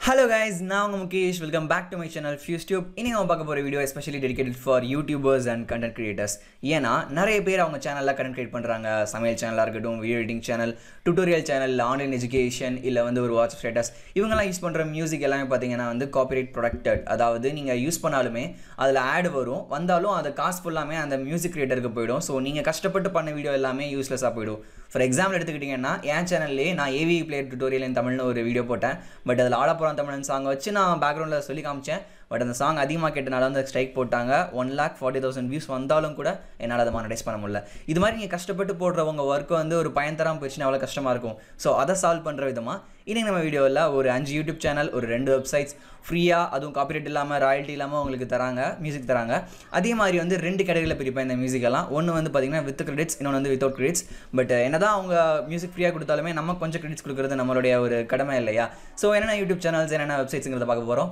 hello guys நான் உங்கள் Mukesh welcome back to my channel Fuse Tube இனி நம்ம பார்க்க போகிற video especially dedicated for YouTubers and content creators ஏன்னா நிறைய பேர் அவங்க சேனலில் கண்டென்ட் கிரியேட் பண்ணுறாங்க சமையல் சேனலாக இருக்கட்டும் video editing channel tutorial channel online education இல்லை வந்து ஒரு வாட்ஸ்அப் ஸ்டேட்டஸ் இவங்கெல்லாம் யூஸ் பண்ணுற மியூசிக் எல்லாமே பார்த்தீங்கன்னா வந்து காப்பிரைட் ப்ரொடக்டட் அதாவது நீங்கள் யூஸ் பண்ணாலுமே அதில் ஆட் வரும் வந்தாலும் அது காசு ஃபுல்லாமே அந்த மியூசிக் கிரியேட்டருக்கு போயிடும் ஸோ நீங்கள் கஷ்டப்பட்டு பண்ண வீடியோ எல்லாமே யூஸ்லெஸ்ஸாக போயிடும் ஃபார் எக்ஸாம்பிள் எடுத்துக்கிட்டிங்கன்னா என் சேனல்லே நான் ஏவி பிளேயர் டுட்டோரியல் இன் தமிழ்னு ஒரு வீடியோ போட்டேன் பட் அதில் ஆடப்புறம் தமிழன் சாங் வச்சு நான் பேக்ரவுண்டில் சொல்லி காமிச்சேன் பட் அந்த சாங் அதிகமாக கேட்டனால வந்து ஸ்ட்ரைக் போட்டாங்க one lakh forty thousand views வந்தாலும் கூட என்னால் அதை மானடைஸ் பண்ண முடியல இது மாதிரி நீங்கள் கஷ்டப்பட்டு போடுற உங்கள் ஒர்க்கு வந்து ஒரு பயன் தராமல் போயிடுச்சுன்னா அவ்வளோ கஷ்டமாக இருக்கும் ஸோ அதை சால்வ் பண்ணுற விதமாக இன்னைக்கு நம்ம வீடியோவில் ஒரு அஞ்சு யூடியூப் சேனல் ஒரு ரெண்டு வெப்சைட்ஸ் ஃப்ரீயாக அதுவும் காப்பிரைட் இல்லாமல் ராயல்ட்டி இல்லாமல் உங்களுக்கு தராங்க மியூசிக் தராங்க அதே மாதிரி வந்து ரெண்டு கேட்டகரியில் பிரிப்பேன் இந்த மியூசிக் எல்லாம் ஒன்று வந்து பார்த்தீங்கன்னா வித் கிரெடிட்ஸ் இன்னொன்று வந்து வித்தவுட் கிரெடிட்ஸ் பட் என்னதான் அவங்க மியூசிக் ஃப்ரீயாக கொடுத்தாலுமே நம்ம கொஞ்சம் கிரெடிட்ஸ் கொடுக்குறது நம்மளுடைய ஒரு கடமை இல்லையா ஸோ என்னென்ன யூடியூப் சேனல்ஸ் என்னென்ன வெப்சைட்ஸுங்கிறத பார்க்க போகிறோம்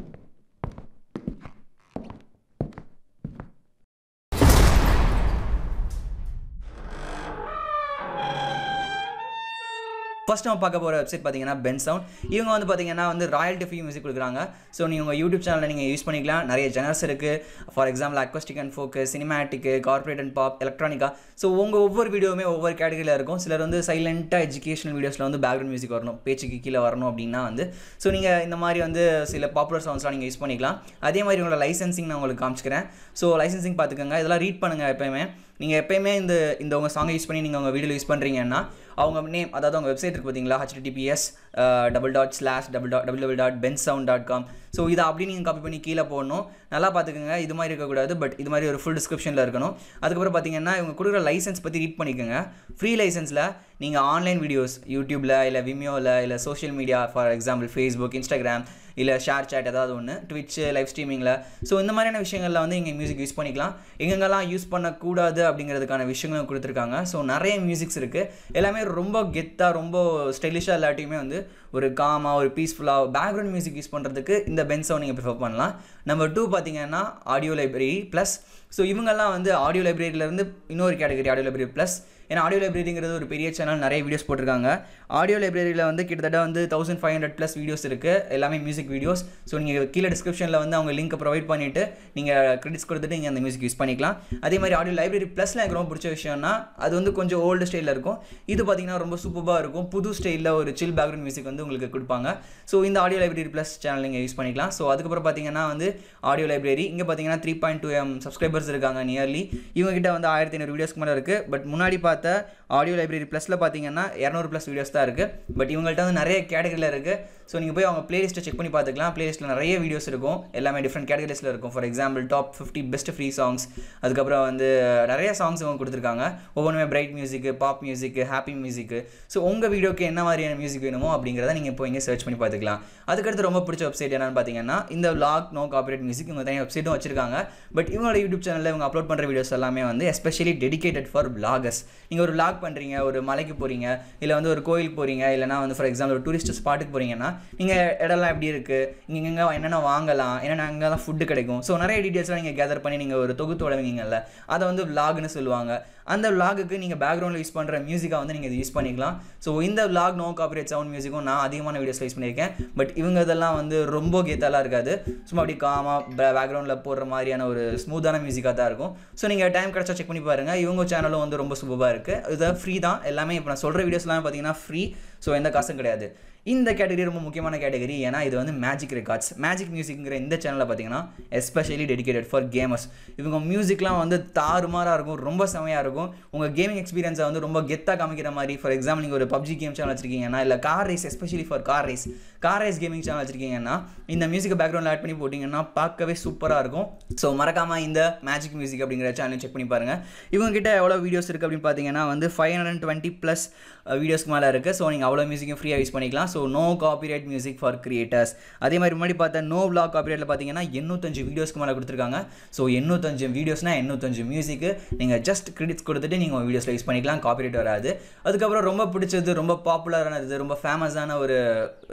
ஃபர்ஸ்ட் நம்ம பார்க்க போகிற வெப்சைட் பார்த்தீங்கன்னா பென் சவுண்ட் இவங்க வந்து பார்த்தீங்கன்னா வந்து ராயல்ட்டி ஃப்ரீ மியூசிக் கொடுக்குறாங்க ஸோ நீங்கள் உங்கள் யூடியூப் சேனலில் நீங்கள் யூஸ் பண்ணிக்கலாம் நிறைய ஜெனர்ஸ் இருக்குது for example acoustic and folks cinematic corporate and pop electronica so உங்கள் ஒவ்வொரு வீடியோவுமே ஒவ்வொரு கேட்டகரியில் இருக்கும் சிலர் வந்து சைலண்ட்டாக எஜுகேஷனல் வீடியோஸில் வந்து பேக்ரவுண்ட் மியூசிக் வரணும் பேச்சுக்கு கீழே வரணும் அப்படின்னா வந்து ஸோ நீங்கள் இந்த மாதிரி வந்து சில பாப்புலர் சாங்ஸ்லாம் நீங்கள் யூஸ் பண்ணிக்கலாம் அதே மாதிரி உங்களோட லைசன்சிங் நான் உங்களுக்கு காமிச்சிக்கிறேன் ஸோ லைசன்சிங் பார்த்துக்கோங்க இதெல்லாம் ரீட் பண்ணுங்கள் எப்போயுமே நீங்கள் எப்போயுமே இந்த இந்த உங்கள் சாங்கை யூஸ் பண்ணி நீங்கள் உங்கள் வீடியோ யூஸ் பண்ணுறீங்கன்னா அவங்க நேம் அதாவது அவங்க வெப்சைட் இருக்குது பார்த்தீங்களா HTTPS double dot slash double dot double double dot Bensound dot com so இதை அப்படி நீங்கள் காப்பி பண்ணி கீழே போடணும் நல்லா பார்த்துக்கோங்க இது மாதிரி இருக்கக்கூடாது பட் இது மாதிரி ஒரு ஃபுல் டிஸ்கிரிப்ஷனில் இருக்கணும் அதுக்கப்புறம் பார்த்தீங்கன்னா இவங்க கொடுக்குற லைசன்ஸ் பற்றி ரீட் பண்ணிக்கோங்க ஃப்ரீ லைசன்ஸில் நீங்கள் ஆன்லைன் வீடியோஸ் யூடியூப்பில் இல்லை விமியோவில் இல்லை social media for example Facebook Instagram இல்லை ஷேர் சேட் ஏதாவது ஒன்று ட்விட்ச் லைவ் ஸ்ட்ரீமிங்கில் ஸோ இந்த மாதிரியான விஷயங்களில் வந்து இங்கே மியூசிக் யூஸ் பண்ணிக்கலாம் எங்கெங்கெல்லாம் யூஸ் பண்ணக்கூடாது அப்படிங்கிறதுக்கான விஷயங்களும் கொடுத்துருக்காங்க ஸோ நிறைய மியூசிக்ஸ் இருக்குது எல்லாமே ரொம்ப கெத்தாக ரொம்ப ஸ்டைலிஷாக எல்லாத்தையுமே வந்து ஒரு காமாக ஒரு பீஸ்ஃபுல்லாக பேக்ரவுண்ட் மியூசிக் யூஸ் பண்ணுறதுக்கு இந்த பென்ஸை நீங்கள் ப்ரிஃபர் பண்ணலாம் நம்பர் டூ பார்த்தீங்கன்னா ஆடியோ லைப்ரரி ப்ளஸ் ஸோ இவங்கெல்லாம் வந்து ஆடியோ லைப்ரரியிலேருந்து இன்னொரு கேட்டகரி ஆடியோ லைப்ரரி ப்ளஸ் ஏன்னா ஆடியோ லைப்ரரிங்கிறது ஒரு பெரிய சேனல் நிறைய வீடியோஸ் போட்டிருக்காங்க ஆடியோ லைப்ரரியில் வந்து கிட்டத்தட்ட வந்து thousand five hundred plus videos இருக்குது எல்லாமே மியூசிக் வீடியோஸ் ஸோ நீங்கள் கீழே டிஸ்கிரிப்ஷனில் வந்து அவங்க லிங்க்கை ப்ரொவைட் பண்ணிவிட்டு நீங்கள் கிரெடிட்ஸ் கொடுத்துட்டு நீங்கள் அந்த மியூசிக் யூஸ் பண்ணிக்கலாம் அதே மாதிரி ஆடியோ லைப்ரரி ப்ளஸில் எனக்கு ரொம்ப பிடிச்ச விஷயம்னா அது வந்து கொஞ்சம் ஓல்டு ஸ்டைலில் இருக்கும் இது பார்த்தீங்கன்னா ரொம்ப சூப்பராக இருக்கும் புது ஸ்டைலில் ஒரு சில் பேக்ரவுண்ட் மியூசிக் வந்து உங்களுக்கு கொடுப்பாங்க ஸோ இந்த ஆடியோ லைப்ரரி ப்ளஸ் சேனல் நீங்கள் யூஸ் பண்ணிக்கலாம் ஸோ அதுக்கப்புறம் பார்த்தீங்கன்னா வந்து ஆடியோ லைப்ரரி இங்கே பார்த்தீங்கன்னா three point two M subscribers இருக்காங்க நியர்லி இவங்ககிட்ட வந்து ஆயிரத்தி ஐநூறு வீடியோஸ்க்கு மேலே இருக்குது பட் முன்னாடி பார்த்த ஆடியோ லைப்ரரி ப்ளஸில் பார்த்தீங்கன்னா இரநூறு ப்ளஸ் வீடியோஸ் தான் இருக்குது பட் இவங்கள்ட்ட வந்து நிறைய கேட்டகரியில் இருக்குது ஸோ நீங்கள் போய் அவங்க பிளேலிஸ்ட்டை செக் பண்ணி பார்த்துக்கலாம் பிளேலிஸ்ட்டில் நிறைய வீடியோஸ் இருக்கும் எல்லாமே டிஃப்ரெண்ட் கேட்டகரிஸில் இருக்கும் for example top fifty best free songs அதுக்கப்புறம் வந்து நிறைய சாங்ஸ் அவங்க கொடுத்துருக்காங்க ஒவ்வொன்றுமே bright music pop music happy music so உங்கள் வீடியோக்கு என்ன மாதிரியான மியூசிக் வேணுமோ அப்படிங்கிறத நீங்கள் இப்போ இங்கே சர்ச் பண்ணி பார்த்துக்கலாம் அதுக்கடுத்து ரொம்ப பிடிச்ச வெப்சைட் என்னென்னு பார்த்தீங்கன்னா இந்த லாக் நோ காப்பரேட் மியூசிக் இவங்க தனியாக வெப்சைட்டும் வச்சிருக்காங்க பட் இவங்களோட யூடியூப் சேனலில் இவங்க அப்லோட் பண்ணுற வீடியோஸ் எல்லாமே வந்து எஸ்பெஷலி டெடிகேட்டட் ஃபார் பிளாகர்ஸ் நீங்கள் ஒரு வ்ளாக் பண்ணுறீங்க ஒரு மலைக்கு போகிறீங்க இல்லை வந்து ஒரு கோயில் போகிறீங்க இல்லைனா வந்து ஃபார் எக்ஸாம்பிள் ஒரு டூரிஸ்ட் ஸ்பாட்டுக்கு போகிறீங்கன்னா நீங்கள் இடம்லாம் எப்படி இருக்குது இங்கே எங்கே என்னென்ன வாங்கலாம் என்னென்ன அங்கே தான் ஃபுட்டு கிடைக்கும் ஸோ நிறைய டீட்டெயில்ஸ்லாம் நீங்கள் கேதர் பண்ணி நீங்கள் ஒரு தொகுத்து வழங்குவீங்கல்ல அதை வந்து விலாக்னு சொல்லுவாங்க அந்த விலாகுக்கு நீங்கள் பேக்ரவுண்டில் யூஸ் பண்ணுற மியூசிக்காக வந்து நீங்கள் யூஸ் பண்ணிக்கலாம் ஸோ இந்த விலாக் நோ காப்பரேட் சவுண்ட் மியூசிக்கும் நான் அதிகமான வீடியோஸ் யூஸ் பண்ணியிருக்கேன் பட் இவங்க இதெல்லாம் வந்து ரொம்ப கெத்தாலாம் இருக்காது சும்மா அப்படி காமாக பேக்ரவுண்டில் போடுற மாதிரியான ஒரு ஸ்மூத்தான மியூசிக்காக தான் இருக்கும் ஸோ நீங்கள் டைம் கிடச்சா செக் பண்ணி பாருங்கள் இவங்க சேனலும் வந்து ரொம்ப சூப்பராக இருக்குது இது ஃப்ரீ தான் எல்லாமே இப்போ நான் சொல்கிற வீடியோஸ் எல்லாமே பார்த்தீங்கன்னா ஃப்ரீ ஸோ எந்த காசும் கிடையாது இந்த கேட்டகரி ரொம்ப முக்கியமான கேட்டகரி ஏன்னா இது வந்து மேஜிக் ரெக்கார்ட்ஸ் மேஜிக் மியூசிக்ங்கிற இந்த சேனலில் பார்த்தீங்கன்னா எஸ்பெஷலி டெடிகேட்டட் ஃபார் கேமர்ஸ் இவங்க மியூசிக்லாம் வந்து தாறுமாறாக இருக்கும் ரொம்ப செமையாக இருக்கும் உங்கள் கேமிங் எக்ஸ்பீரியன்ஸை வந்து ரொம்ப கெத்தாக காமிக்கிற மாதிரி ஃபார் எக்ஸாம்பிள் நீங்கள் ஒரு பப்ஜி கேம் சேனல் வச்சிருக்கீங்கன்னா இல்லை car race especially for car race car race gaming channel வச்சிருக்கீங்கன்னா இந்த மியூசிக்கை பேக்ரவுண்டில் ஆட் பண்ணி போட்டிங்கன்னா பார்க்கவே சூப்பராக இருக்கும் ஸோ மறக்காமல் இந்த மேஜிக் மியூசிக் அப்படிங்கிற சேனல் செக் பண்ணி பாருங்கள் இவங்க கிட்ட எவ்வளோ வீடியோஸ் இருக்குது அப்படின்னு பார்த்தீங்கன்னா வந்து ஃபைவ் ஹண்ட்ரட் டுவெண்ட்டி ப்ளஸ் வீடியோஸ்க்கு மேலே இருக்குது ஸோ நீங்கள் அவ்வளோ மியூசிக்கும் ஃப்ரீயாக யூஸ் பண்ணிக்கலாம் so no copyright music for creators அதே மாதிரி முன்னாடி பார்த்தா நோ விளாக் காப்பிரைட்டில் பார்த்தீங்கன்னா எண்ணூத்தஞ்சு வீடியோஸ்க்கு மேலே கொடுத்துருக்காங்க ஸோ எண்ணூத்தஞ்சு வீடியோஸ்னால் எண்ணூத்தஞ்சு மியூசிக்கு நீங்கள் ஜஸ்ட் கிரெடிட்ஸ் கொடுத்துட்டு நீங்கள் வீடியோஸில் யூஸ் பண்ணிக்கலாம் காப்பிரைட் வராது அதுக்கப்புறம் ரொம்ப பிடிச்சது ரொம்ப பாப்புலரானது ரொம்ப ஃபேமஸான ஒரு யூடியூப் சேனல்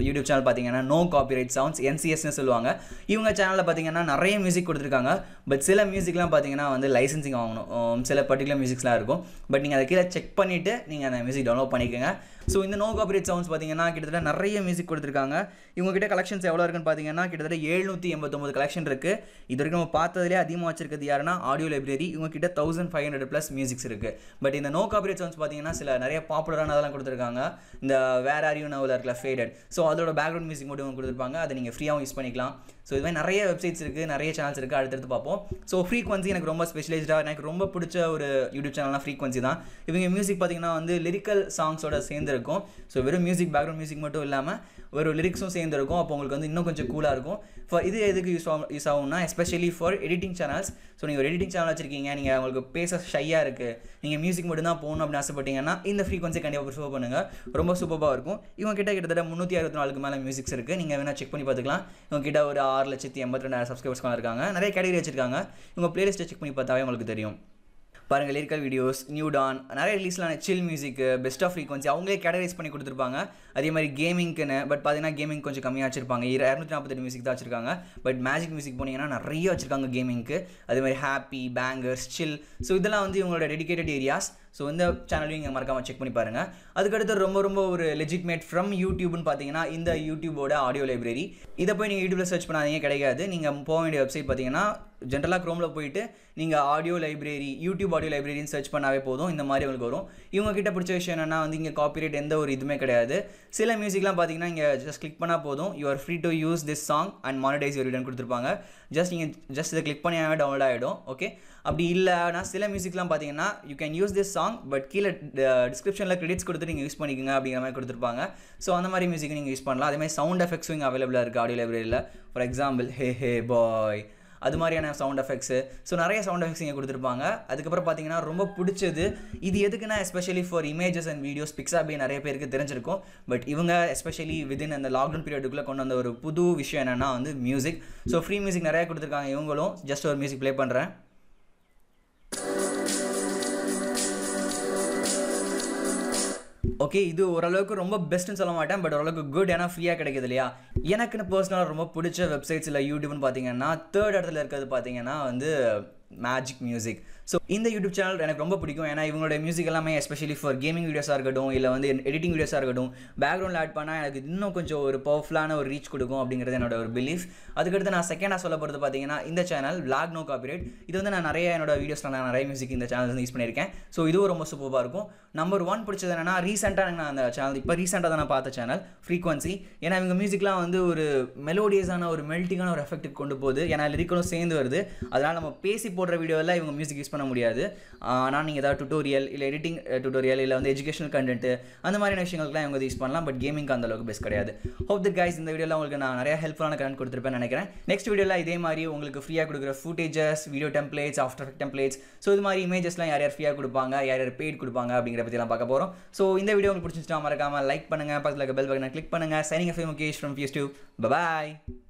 சேனல் பார்த்தீங்கன்னா நோ காப்பிரைட் சவுண்ட்ஸ் என்சிஎஸ்னு சொல்லுவாங்க இவங்க சேனலில் பார்த்தீங்கன்னா நிறைய மியூசிக் கொடுத்துருக்காங்க பட் சில மியூசிக்லாம் பார்த்தீங்கன்னா வந்து லைசன்சிங் வாங்கணும் உம், சில பர்டிகுலர் மியூசிக்ஸ்லாம் இருக்கும் பட் நீங்கள் அதை கீழே செக் பண்ணிவிட்டு நீங்கள் அந்த மியூசிக் டவுன்லோட் பண்ணிக்கோங்க ஸோ இந்த நோ காப்பிரைட் சவுண்ட்ஸ் பார்த்தீங்கன்னா கிட்டத்தட்ட நிறைய மியூசிக் கொடுத்துருக்காங்க இவங்க கிட்ட கலெக்ஷன்ஸ் எவ்வளோ இருக்குன்னு பார்த்தீங்கன்னா கிட்டத்தட்ட எழுநூற்றி எண்பத்தொம்பது கலெக்ஷன் இருக்குது இது வரைக்கும் நம்ம பார்த்ததுலேயே அதிகமாக வச்சிருக்கிறது யாருன்னா ஆடியோ லைப்ரரி இவங்க கிட்ட thousand five hundred plus musics இருக்குது பட் இந்த நோ காப்பிரைட் சவுண்ட்ஸ் பார்த்தீங்கன்னா சில நிறைய பாப்புலரான அதெல்லாம் கொடுத்துருக்காங்க இந்த வேர் ஆர் யூ நவில் இருக்கல ஃபேடட் ஸோ அதோட பேக்ரவுண்ட் மியூசிக் மட்டும் இவங்க கொடுத்துருப்பாங்க அதை நீங்கள் ஃப்ரீயாகவும் யூஸ் பண்ணிக்கலாம் ஸோ இது மாதிரி நிறைய வெப்சைட்ஸ் இருக்குது நிறைய சேனல்ஸ் இருக்குது அடுத்தடுத்து பார்ப்போம் ஸோ ஃப்ரீக்வன்சி எனக்கு ரொம்ப ஸ்பெஷலைஸ்டாக எனக்கு ரொம்ப பிடிச்ச ஒரு யூடியூப் சேனல்னா ஃப்ரீக்வன்சி தான் இவங்க மியூசிக் பார்த்தீங்கன்னா வந்து லிரிக்கல் சாங்ஸோட சேர்ந்துருக்கும் ஸோ வெறும் மியூசிக் பேக்ரவுண்ட் மியூசிக் மட்டும் இல்லாமல் ஒரு லிரிக்ஸும் சேர்ந்துருக்கும் அப்போ உங்களுக்கு வந்து இன்னும் கொஞ்சம் கூலாக இருக்கும் ஃபார் இது எதுக்கு யூஸ் ஆகும் யூஸ் ஆகும்னா especially for editing channels so நீங்கள் ஒரு எடிட்டிங் சேனல் வச்சிருக்கீங்க நீங்கள் உங்களுக்கு பேச ஷையாக இருக்குது நீங்கள் மியூசிக் மட்டும் தான் போகணும் அப்படின்னு ஆசைப்பட்டீங்கன்னா இந்த ஃப்ரீக்வன்சி கண்டிப்பாக ப்ரிஃபர் பண்ணுங்கள் ரொம்ப சூப்பராக இருக்கும் இவங்க கிட்ட கிட்டத்தட்ட முந்நூற்றி அறுபத்தி நாலுக்கு மேலே மியூசிக்ஸ் இருக்குது நீங்கள் வேணால் செக் பண்ணி பார்த்துக்கலாம் இவங்க கிட்ட ஒரு ஆறு லட்சத்தி எண்பத்தி ரெண்டாயிரம் சப்ஸ்கிரைபர்ஸ் இருக்காங்க நிறைய கேட்டகரி வச்சிருக்காங்க இவங்க பிளேலிஸ்ட்டை செக் பண்ணி பார்த்தாவே உங்களுக்கு தெரியும் பாருங்கள் லிரிக்கல் வீடியோஸ் நியூ டான் நிறைய ரிலீஸ்லான chill music best of frequency அவங்களே கேட்டகரைஸ் பண்ணி கொடுத்துருப்பாங்க அதே மாதிரி கேமிங்க்குன்னு பட் பார்த்தீங்கன்னா கேமிங் கொஞ்சம் கம்மியாக வச்சிருப்பாங்க இரு இரநூத்தி நாற்பத்தெட்டு மியூசிக் தான் வச்சிருக்காங்க பட் மேஜிக் மியூசிக் போனீங்கன்னா நிறைய வச்சிருக்காங்க கேமிங்க்கு அதே மாதிரி ஹாப்பி பேங்கர்ஸ் சில் ஸோ இதெல்லாம் வந்து இவங்களோட டெடிகேட்டட் ஏரியாஸ் ஸோ இந்த சேனலையும் நீங்கள் மறக்காமல் செக் பண்ணி பாருங்கள் அதுக்கடுத்து ரொம்ப ரொம்ப ஒரு லெஜிட்மேட் ஃப்ரம் யூடியூப்னு பார்த்தீங்கன்னா இந்த யூடியூபோட ஆடியோ லைப்ரரி இதை போய் நீங்கள் யூடியூப்பில் சர்ச் பண்ணாதீங்க கிடைக்காது நீங்கள் போக வேண்டிய வெப்சைட் பார்த்தீங்கன்னா ஜென்ரலாக க்ரோமில் போயிட்டு நீங்கள் ஆடியோ லைப்ரரி யூடியூப் ஆடியோ லைப்ரரின்னு சர்ச் பண்ணாவே போதும் இந்த மாதிரி உங்களுக்கு வரும் இவங்க கிட்ட பிடிச்ச விஷயம் என்னன்னா வந்து இங்கே காப்பிரைட் எந்த ஒரு இதுவுமே கிடையாது சில மியூசிக்லாம் பார்த்தீங்கன்னா இங்கே ஜஸ்ட் கிளிக் பண்ணால் போதும் you are free to use this song and monetize your written கொடுத்துருப்பாங்க ஜஸ்ட் நீங்கள் ஜஸ்ட் இதை கிளிக் பண்ணி டவுன்லோட் ஆகிடும் ஓகே அப்படி இல்லைனா சில மியூசிக்லாம் பார்த்தீங்கன்னா you can use this song but கீழே டிஸ்கிரிப்ஷனில் கிரெடிட்ஸ் கொடுத்து நீங்கள் யூஸ் பண்ணிக்கோங்க அப்படிங்கிற மாதிரி கொடுத்துருப்பாங்க ஸோ அந்த மாதிரி மியூசிக் நீங்கள் யூஸ் பண்ணலாம் அதே மாதிரி சவுண்ட் எஃபெக்ட்ஸும் இங்கே அவைலபிளாக இருக்குது ஆடியோ லைப்ரரியில் for example hey hey boy அது மாதிரியான சவுண்ட் எஃபெக்ட்ஸு ஸோ நிறைய சவுண்ட் எஃபெக்ட்ஸ் இங்கே கொடுத்துருப்பாங்க அதுக்கப்புறம் பார்த்தீங்கன்னா ரொம்ப பிடிச்சது இது எதுக்குன்னா especially for images and videos Pixabay நிறைய பேருக்கு தெரிஞ்சிருக்கும் பட் இவங்க எஸ்பெஷலி விதின் அந்த லாக்டவுன் பீரியடுக்குள்ளே கொண்டு வந்த ஒரு புது விஷயம் என்னென்னா வந்து மியூசிக் ஸோ ஃப்ரீ மியூசிக் நிறைய கொடுத்துருக்காங்க இவங்களும் ஜஸ்ட் ஒரு மியூசிக் ப்ளே பண்ணுறேன் ஓகே இது ஓரளவுக்கு ரொம்ப பெஸ்ட்னு சொல்ல மாட்டேன் பட் ஓரளவுக்கு குட் ஏன்னா ஃப்ரீயாக கிடைக்குது இல்லையா எனக்குன்னு பர்சனலாக ரொம்ப பிடிச்ச வெப்சைட்ஸ் இல்லை யூடியூப்னு பார்த்தீங்கன்னா தேர்ட் இடத்துல இருக்கிறது பார்த்தீங்கன்னா வந்து மேஜிக் மியூசிக் ஸோ இந்த யூடியூப் சேனல் எனக்கு ரொம்ப பிடிக்கும் ஏன்னா இவங்களோட மியூசிக் எல்லாமே எஸ்பெஷலி ஃபார் கேமிங் வீடியோஸாக இருக்கட்டும் இல்லை வந்து எடிட்டிங் வீடியோஸாக இருக்கட்டும் பேக்ரவுண்டில் ஆட் பண்ணால் எனக்கு இன்னும் கொஞ்சம் ஒரு பவர்ஃபுல்லான ஒரு ரீச் கொடுக்கும் அப்படிங்கிறது என்னோட ஒரு பிலீஃப் அதுக்கடுத்து நான் செகண்டாக சொல்ல போகிறது பார்த்தீங்கன்னா இந்த சேனல் விளாக் நோ காப்பிரைட் இது வந்து நான் நிறைய என்னோட வீடியோஸில் நான் நிறைய மியூசிக் இந்த சேனல் வந்து யூஸ் பண்ணியிருக்கேன் ஸோ இதுவும் ரொம்ப சூப்பராக இருக்கும் நம்பர் ஒன் பிடிச்சது என்னன்னா ரீசெண்டாக நான் அந்த சேனல் இப்போ ரீசெண்டாக தான் நான் பார்த்த சேனல் ஃப்ரீக்வன்சி ஏன்னா இவங்க மியூசிக்லாம் வந்து ஒரு மெலோடியஸான ஒரு மெல்ட்டிங்கான ஒரு எஃபெக்ட்டுக்கு கொண்டு போகுது ஏன்னா லிரிக்கலும் சேர்ந்து வருது அதனால் நம்ம பேசி போடுற வீடியோவில் இவங்க மியூசிக் யூஸ் பண்ண முடியாது ஆனால் நீங்கள் ஏதாவது டுட்டோரியல் இல்லை எடிட்டிங் டுட்டோரியல் இல்லை வந்து எஜுகேஷனல் கண்டென்ட் அந்த மாதிரியான விஷயங்களுக்குலாம் இவங்க யூஸ் பண்ணலாம் பட் கேமிங்க்கு அந்த அளவுக்கு பெஸ்ட் கிடையாது ஹோப் த கைஸ் இந்த வீடியோவில் உங்களுக்கு நான் நிறைய ஹெல்ப்ஃபுல்லான கரண்ட் கொடுத்துருப்பேன் நினைக்கிறேன் நெக்ஸ்ட் வீடியோவில் இதே மாதிரி உங்களுக்கு ஃப்ரீயாக கொடுக்குற footages video templates after effect templates so இது மாதிரி இமேஜஸ்லாம் யார் யார் ஃப்ரீயாக கொடுப்பாங்க யார் யார் பெய்ட் கொடுப்பாங்க அப்படிங்கிற பற்றிலாம் பார்க்க போகிறோம் ஸோ இந்த வீடியோ உங்களுக்கு பிடிச்சிருச்சா மறக்காமல் லைக் பண்ணுங்கள் பக்கத்தில் பெல் பட்டனை கிளிக் பண்ணுங்கள் signing off Mukesh from Fuse Tube bye